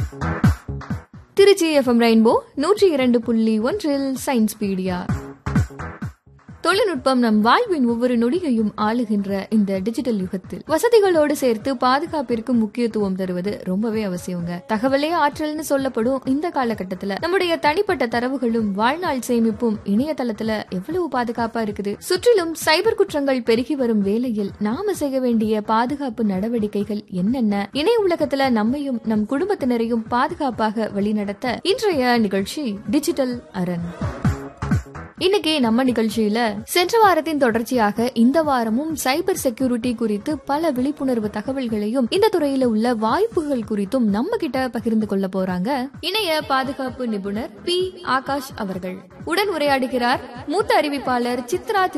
Trichy FM rainbow நூற்றி இரண்டு புள்ளி ஒன்றில் சயின்ஸ் பீடியா தொழில்நுட்பம் நம் வாழ்வின் ஒவ்வொரு நொடியையும் ஆளுகின்ற இந்த டிஜிட்டல் யுகத்தில் வசதிகளோடு சேர்த்து பாதுகாப்பிற்கு முக்கியத்துவம் தருவது ரொம்பவே அவசியங்க தகவலே ஆற்றல்னு சொல்லப்படும் இந்த காலகட்டத்துல நம்முடைய தனிப்பட்ட தரவுகளும் வாழ்நாள் சேமிப்பும் இணையதளத்துல எவ்வளவு பாதுகாப்பா இருக்குது சுற்றிலும் சைபர் குற்றங்கள் பெருகி வரும் வேளையில் நாம செய்ய வேண்டிய பாதுகாப்பு நடவடிக்கைகள் என்னென்ன இணைய உலகத்துல நம்மையும் நம் குடும்பத்தினரையும் பாதுகாப்பாக வழிநடத்த இன்றைய நிகழ்ச்சி டிஜிட்டல் அரண் இன்னைக்கு நம்ம நிகழ்ச்சியில சென்ற வாரத்தின் தொடர்ச்சியாக இந்த வாரமும் சைபர் செக்யூரிட்டி குறித்து பல விழிப்புணர்வு தகவல்களையும் இந்த துறையில உள்ள வாய்ப்புகள் குறித்தும் நம்ம கிட்ட பகிர்ந்து கொள்ள போறாங்க இணைய பாதுகாப்பு நிபுணர் பி ஆகாஷ் அவர்கள் உடன் உரையாடுகிறார் மூத்த அறிவிப்பாளர் சித்ரா